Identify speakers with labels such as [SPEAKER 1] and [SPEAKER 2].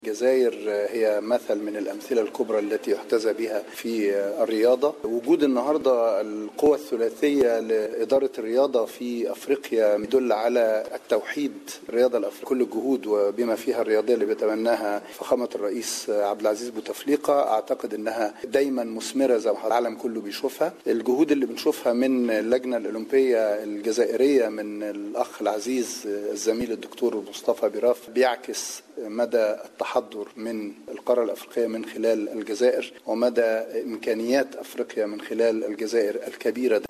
[SPEAKER 1] الجزائر هي مثل من الأمثلة الكبرى التي يحتذى بها في الرياضة وجود النهاردة القوى الثلاثية لإدارة الرياضة في أفريقيا يدل على التوحيد الرياضة الأفريقية كل الجهود وبما فيها الرياضية اللي بيتبناها فخامة الرئيس عبد العزيز بوتفليقة أعتقد أنها دايما مثمرة زي ما العالم كله بيشوفها الجهود اللي بنشوفها من اللجنة الأولمبية الجزائرية من الأخ العزيز الزميل الدكتور مصطفى براف بيعكس مدى التحضر من القارة الأفريقية من خلال الجزائر ومدى إمكانيات أفريقيا من خلال الجزائر الكبيرة